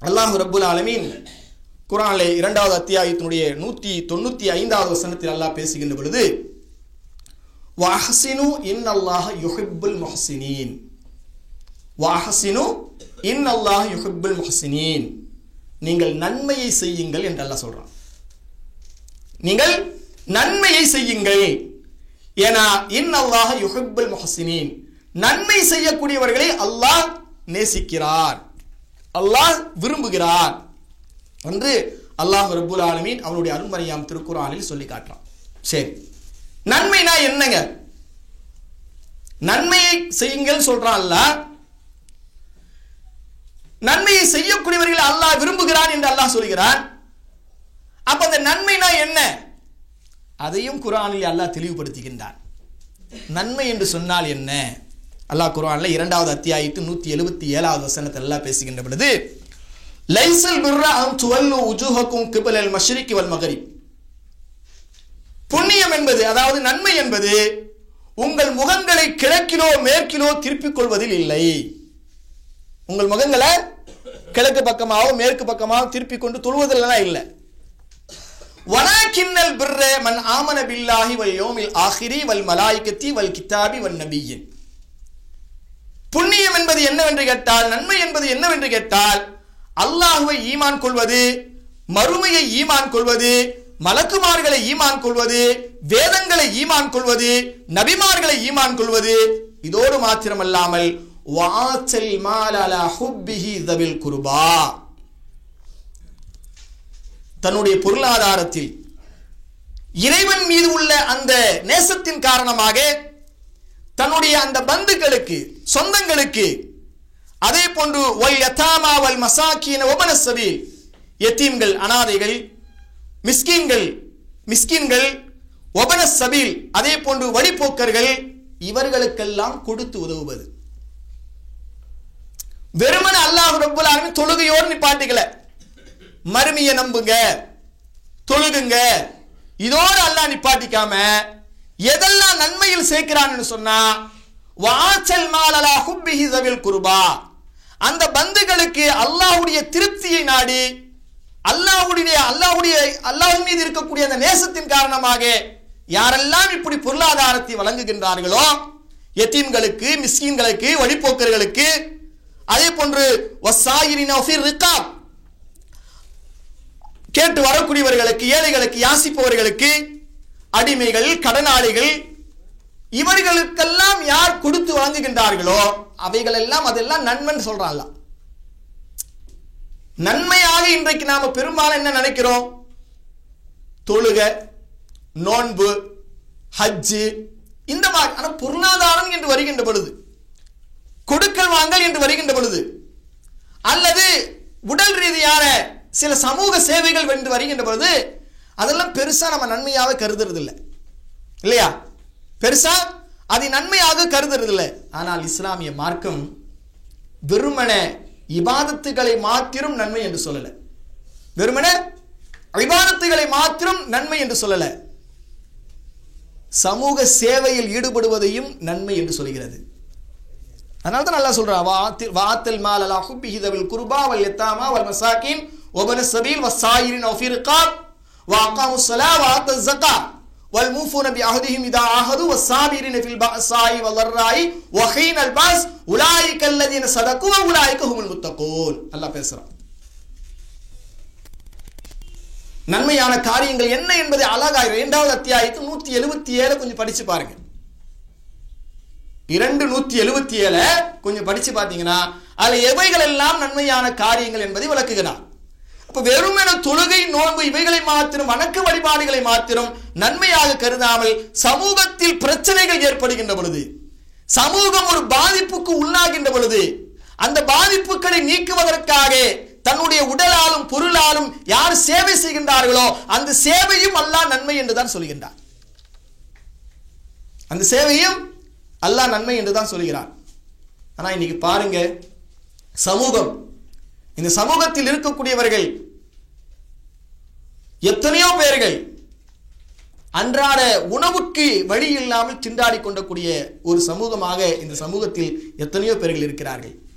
அல்லாஹ் ரப்புல் ஆலமீன் குரானிலே இரண்டாவது அத்தியாயத்தினுடைய நூற்றி தொண்ணூற்றி ஐந்தாவது வசனத்தில் அல்லாஹ் பேசுகின்ற பொழுது வாஹசினு இன் அல்லாஹ் யுஹிப்புல் முஹசினீன் வாஹசினு இன் அல்லாஹ் யுஹிப்புல் முஹசினீன் நீங்கள் நன்மையை செய்யுங்கள் என்று அல்லாஹ் சொல்றான் நீங்கள் நன்மையை செய்யுங்கள் ஏனா இன் அல்லாஹ் யுஹிப்புல் முஹசினீன் நன்மை செய்யக்கூடியவர்களை அல்லாஹ் நேசிக்கிறார் அல்லாஹ் விரும்புகிறார் என்று அல்லாஹ் ரப்புல் ஆலமீன் அவனுடைய அருண்மறையாம் திருக்குறானில் சொல்லி காட்டுறான் சரி நன்மைனா என்னங்க நன்மையை செய்யுங்கள் சொல்றான் அல்லாஹ் நன்மையை செய்யக்கூடியவர்கள் அல்லாஹ் விரும்புகிறான் என்று அல்லாஹ் சொல்கிறான் அப்ப அந்த நன்மைனா என்ன அதையும் குரானில் அல்லாஹ் தெளிவுபடுத்துகின்றான் நன்மை என்று சொன்னால் என்ன அல்லாஹ் குரான்ல இரண்டாவது அத்தியாயத்து நூத்தி எழுபத்தி ஏழாவது வசனத்தில் எல்லாம் பேசுகின்ற பொழுது லைசல் பிர்ரா அம் துவல்லு உஜுஹக்கும் கிபலல் மஷ்ரிகி வல் மகரிப் புண்ணியம் என்பது அதாவது நன்மை என்பது உங்கள் முகங்களை கிழக்கிலோ மேற்கிலோ திருப்பிக் கொள்வதில் இல்லை உங்கள் முகங்களை கிழக்கு பக்கமாவோ மேற்கு பக்கமாவோ திருப்பிக் கொண்டு தொழுவதில்லாம் இல்லை வலாக்கின்னல் பிர்ர மன் ஆமன பில்லாஹி வல் யோமில் ஆஹிரி வல் மலாய்கத்தி வல் கித்தாபி வல் நபியின் புண்ணியம் என்பது என்னவென்று கேட்டால் நன்மை என்பது என்னவென்று கேட்டால் அல்லாஹுவை ஈமான் கொள்வது மறுமையை ஈமான் கொள்வது மலக்குமார்களை ஈமான் கொள்வது வேதங்களை ஈமான் கொள்வது நபிமார்களை ஈமான் கொள்வது இதோடு மாத்திரமல்லாமல் வாச்சல் மாலலா ஹுப்பிஹி தவில் குருபா தன்னுடைய பொருளாதாரத்தில் இறைவன் மீது உள்ள அந்த நேசத்தின் காரணமாக தன்னுடைய அந்த பந்துக்களுக்கு சொந்தங்களுக்கு அதே போன்று ஒல் யதாமா வல் மசாக்கீன ஒபன சபீல் எத்தீம்கள் அனாதைகள் மிஸ்கீன்கள் மிஸ்கின்கள் ஒபன சபீல் அதே போன்று வழிபோக்கர்கள் இவர்களுக்கெல்லாம் கொடுத்து உதவுவது வெறுமன அல்லாஹ் ரப்புல் ஆலமீன் தொழுகையோடு நிப்பாட்டிக்கல மறுமையை நம்புங்க தொழுகுங்க இதோடு அல்லாஹ் நிப்பாட்டிக்காம எதெல்லாம் நன்மையில் சேர்க்கிறான்னு சொன்னா வாச்சல் மாலலா ஹுப்பிஹி தவில் குருபா அந்த பந்துகளுக்கு அல்லாஹ்வுடைய திருப்தியை நாடி அல்லாஹ்வுடைய அல்லாஹ்வுடைய அல்லாஹ் மீது இருக்கக்கூடிய அந்த நேசத்தின் காரணமாக யாரெல்லாம் இப்படி பொருளாதாரத்தை வழங்குகின்றார்களோ எத்தீம்களுக்கு மிஸ்கீன்களுக்கு வழிபோக்கர்களுக்கு அதே போன்று வசாயிரின் ரிகாப் கேட்டு வரக்கூடியவர்களுக்கு ஏழைகளுக்கு யாசிப்பவர்களுக்கு அடிமைகள் கடனாளிகள் இவர்களுக்கெல்லாம் யார் கொடுத்து வழங்குகின்றார்களோ அவைகள் எல்லாம் அதெல்லாம் நன்மைன்னு சொல்றான்ல நன்மையாக இன்றைக்கு நாம பெரும்பாலும் என்ன நினைக்கிறோம் தொழுக நோன்பு ஹஜ்ஜு இந்த மாதிரி ஆனா பொருளாதாரம் என்று வருகின்ற பொழுது கொடுக்கல் வாங்கல் என்று வருகின்ற பொழுது அல்லது உடல் ரீதியான சில சமூக சேவைகள் என்று வருகின்ற பொழுது அதெல்லாம் பெருசா நம்ம நன்மையாக கருதுறது இல்லை இல்லையா பெருசா அதை நன்மையாக கருதுறது இல்லை ஆனால் இஸ்லாமிய மார்க்கம் வெறுமன இபாதத்துகளை மாத்திரம் நன்மை என்று சொல்லல வெறுமன இபாதத்துகளை மாத்திரம் நன்மை என்று சொல்லல சமூக சேவையில் ஈடுபடுவதையும் நன்மை என்று சொல்கிறது அதனால தான் நல்லா சொல்றா வாத்தில் வாத்தல் மால் அலா ஹுப்பிஹி தவில் குர்பா வல் யத்தாமா வல் மசாகின் வபன சபீல் வஸ்ஸாயிரின் வஃபி ரிகாப் وأقاموا الصلاة وآتوا الزكاة والموفون بعهدهم إذا عاهدوا والصابرين في البأساء والضراء وحين البأس أولئك الذين صدقوا وأولئك هم المتقون الله பேசுறான் நன்மையான காரியங்கள் என்ன என்பதை அழகா இரண்டாவது அத்தியாயத்து நூத்தி எழுபத்தி ஏழு கொஞ்சம் படிச்சு பாருங்க இரண்டு நூத்தி எழுபத்தி ஏழு கொஞ்சம் படிச்சு பார்த்தீங்கன்னா அதுல எவைகள் எல்லாம் நன்மையான காரியங்கள் என்பதை விளக்குகிறார் அப்ப வெறுமென தொழுகை நோன்பு இவைகளை மாத்திரம் வணக்க வழிபாடுகளை மாத்திரம் நன்மையாக கருதாமல் சமூகத்தில் பிரச்சனைகள் ஏற்படுகின்ற பொழுது சமூகம் ஒரு பாதிப்புக்கு உள்ளாகின்ற பொழுது அந்த பாதிப்புகளை நீக்குவதற்காக தன்னுடைய உடலாலும் பொருளாலும் யார் சேவை செய்கின்றார்களோ அந்த சேவையும் அல்லாஹ் நன்மை என்றுதான் சொல்கின்றார் அந்த சேவையும் அல்லாஹ் நன்மை என்றுதான் சொல்கிறார் ஆனா இன்னைக்கு பாருங்க சமூகம் இந்த சமூகத்தில் இருக்கக்கூடியவர்கள் எத்தனையோ பேர்கள் அன்றாட உணவுக்கு வழி இல்லாமல் திண்டாடி கொண்டக்கூடிய ஒரு சமூகமாக இந்த சமூகத்தில் எத்தனையோ பேர்கள் இருக்கிறார்கள்